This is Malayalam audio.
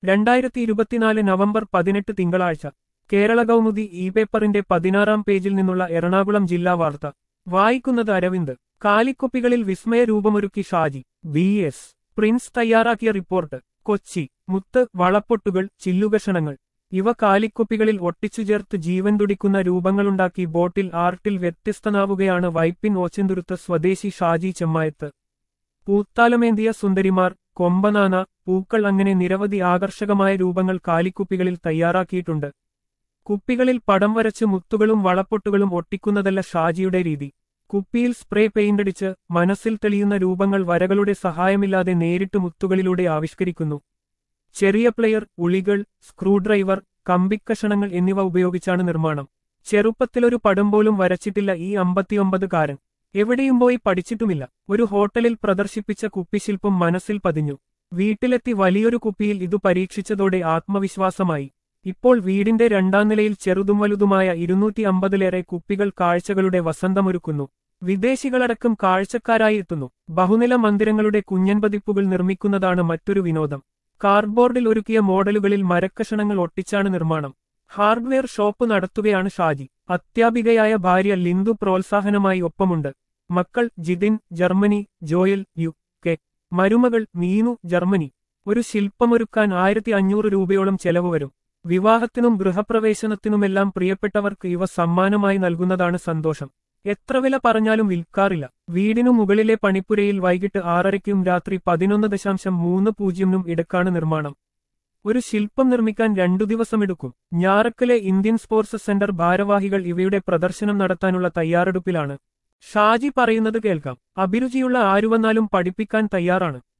രണ്ടായിരത്തി ഇരുപത്തിനാല് നവംബർ പതിനെട്ട് തിങ്കളാഴ്ച കേരള കൗമുദി ഇ പേപ്പറിന്റെ പതിനാറാം പേജിൽ നിന്നുള്ള എറണാകുളം ജില്ലാ വാർത്ത വായിക്കുന്നത് അരവിന്ദ് കാലിക്കുപ്പികളിൽ വിസ്മയ രൂപമൊരുക്കി ഷാജി ബി എസ് പ്രിൻസ് തയ്യാറാക്കിയ റിപ്പോർട്ട് കൊച്ചി മുത്ത് വളപ്പൊട്ടുകൾ ചില്ലുകഷണങ്ങൾ ഇവ കാലിക്കുപ്പികളിൽ ഒട്ടിച്ചു ചേർത്ത് ജീവൻ തുടിക്കുന്ന രൂപങ്ങളുണ്ടാക്കി ബോട്ടിൽ ആർട്ടിൽ വ്യത്യസ്തനാവുകയാണ് വൈപ്പിൻ ഓച്ചന്തുരുത്ത് സ്വദേശി ഷാജി ചെമ്മായത്ത് പൂത്താലമേന്തിയ സുന്ദരിമാർ കൊമ്പനാന പൂക്കൾ അങ്ങനെ നിരവധി ആകർഷകമായ രൂപങ്ങൾ കാലിക്കുപ്പികളിൽ തയ്യാറാക്കിയിട്ടുണ്ട് കുപ്പികളിൽ പടം വരച്ച് മുത്തുകളും വളപ്പൊട്ടുകളും ഒട്ടിക്കുന്നതല്ല ഷാജിയുടെ രീതി കുപ്പിയിൽ സ്പ്രേ പെയിന്റടിച്ച് മനസ്സിൽ തെളിയുന്ന രൂപങ്ങൾ വരകളുടെ സഹായമില്ലാതെ നേരിട്ട് മുത്തുകളിലൂടെ ആവിഷ്കരിക്കുന്നു ചെറിയ പ്ലെയർ ഉളികൾ സ്ക്രൂഡ്രൈവർ കമ്പിക്കഷണങ്ങൾ എന്നിവ ഉപയോഗിച്ചാണ് നിർമ്മാണം ചെറുപ്പത്തിലൊരു പടം പോലും വരച്ചിട്ടില്ല ഈ അമ്പത്തിയൊമ്പതുകാരൻ എവിടെയും പോയി പഠിച്ചിട്ടുമില്ല ഒരു ഹോട്ടലിൽ പ്രദർശിപ്പിച്ച കുപ്പിശില്പം മനസ്സിൽ പതിഞ്ഞു വീട്ടിലെത്തി വലിയൊരു കുപ്പിയിൽ ഇതു പരീക്ഷിച്ചതോടെ ആത്മവിശ്വാസമായി ഇപ്പോൾ വീടിന്റെ രണ്ടാം നിലയിൽ ചെറുതും വലുതുമായ ഇരുന്നൂറ്റി അമ്പതിലേറെ കുപ്പികൾ കാഴ്ചകളുടെ വസന്തമൊരുക്കുന്നു വിദേശികളടക്കം കാഴ്ചക്കാരായി എത്തുന്നു ബഹുനില മന്ദിരങ്ങളുടെ കുഞ്ഞൻ പതിപ്പുകൾ നിർമ്മിക്കുന്നതാണ് മറ്റൊരു വിനോദം കാർഡ്ബോർഡിൽ ഒരുക്കിയ മോഡലുകളിൽ മരക്കഷണങ്ങൾ ഒട്ടിച്ചാണ് നിർമ്മാണം ഹാർഡ്വെയർ ഷോപ്പ് നടത്തുകയാണ് ഷാജി അത്യാപികയായ ഭാര്യ ലിന്ദു പ്രോത്സാഹനമായി ഒപ്പമുണ്ട് മക്കൾ Jithin Germany Joel U K മരുമകൾ മീനു ജർമ്മനി ഒരു ശില്പമൊരുക്കാൻ ആയിരത്തി അഞ്ഞൂറ് രൂപയോളം ചെലവ് വരും വിവാഹത്തിനും ഗൃഹപ്രവേശനത്തിനുമെല്ലാം പ്രിയപ്പെട്ടവർക്ക് ഇവ സമ്മാനമായി നൽകുന്നതാണ് സന്തോഷം എത്ര വില പറഞ്ഞാലും വിൽക്കാറില്ല വീടിനു മുകളിലെ പണിപ്പുരയിൽ വൈകിട്ട് ആറരയ്ക്കും രാത്രി പതിനൊന്ന് ദശാംശം മൂന്ന് പൂജ്യമിനും ഇടക്കാണ് നിർമ്മാണം ഒരു ശില്പം നിർമ്മിക്കാൻ രണ്ടു ദിവസമെടുക്കും ഞാറക്കലെ ഇന്ത്യൻ സ്പോർട്സ് സെന്റർ ഭാരവാഹികൾ ഇവയുടെ പ്രദർശനം നടത്താനുള്ള തയ്യാറെടുപ്പിലാണ് ഷാജി പറയുന്നത് കേൾക്കാം അഭിരുചിയുള്ള ആരുവന്നാലും പഠിപ്പിക്കാൻ തയ്യാറാണ്